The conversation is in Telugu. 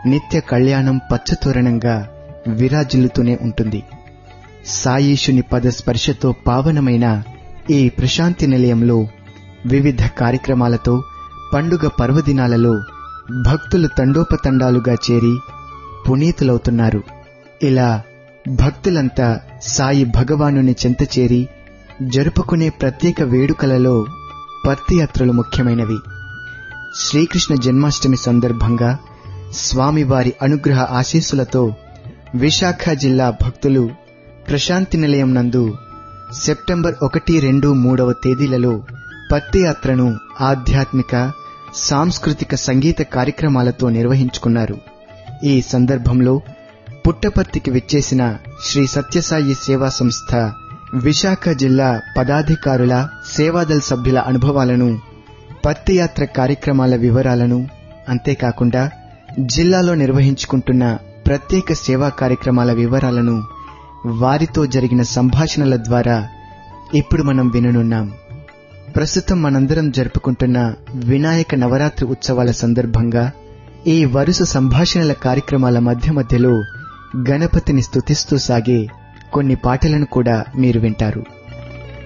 నిత్య కళ్యాణం పచ్చతోరణంగా విరాజిల్లుతూనే ఉంటుంది సాయీషుని పద స్పర్శతో పావనమైన ఈ ప్రశాంతి నిలయంలో వివిధ కార్యక్రమాలతో పండుగ పర్వదినాలలో భక్తులు తండోపతండాలుగా చేరి పునీతులవుతున్నారు ఇలా భక్తులంతా సాయి భగవానుని చెంత చేరి జరుపుకునే ప్రత్యేక వేడుకలలో పత్తియాత్రలు ముఖ్యమైనవి శ్రీకృష్ణ జన్మాష్టమి సందర్భంగా స్వామివారి అనుగ్రహ ఆశీస్సులతో విశాఖ జిల్లా భక్తులు ప్రశాంతి నిలయం నందు సెప్టెంబర్ ఒకటి రెండు మూడవ తేదీలలో పత్తియాత్రను ఆధ్యాత్మిక సాంస్కృతిక సంగీత కార్యక్రమాలతో నిర్వహించుకున్నారు ఈ సందర్భంలో పుట్టపర్తికి విచ్చేసిన శ్రీ సత్యసాయి సేవా సంస్థ విశాఖ జిల్లా పదాధికారుల సేవాదల్ సభ్యుల అనుభవాలను పత్తియాత్ర కార్యక్రమాల వివరాలను అంతేకాకుండా జిల్లాలో నిర్వహించుకుంటున్న ప్రత్యేక సేవా కార్యక్రమాల వివరాలను వారితో జరిగిన సంభాషణల ద్వారా ఇప్పుడు మనం విననున్నాం ప్రస్తుతం మనందరం జరుపుకుంటున్న వినాయక నవరాత్రి ఉత్సవాల సందర్భంగా ఈ వరుస సంభాషణల కార్యక్రమాల మధ్య మధ్యలో గణపతిని స్తుతిస్తూ సాగే కొన్ని పాటలను కూడా మీరు వింటారు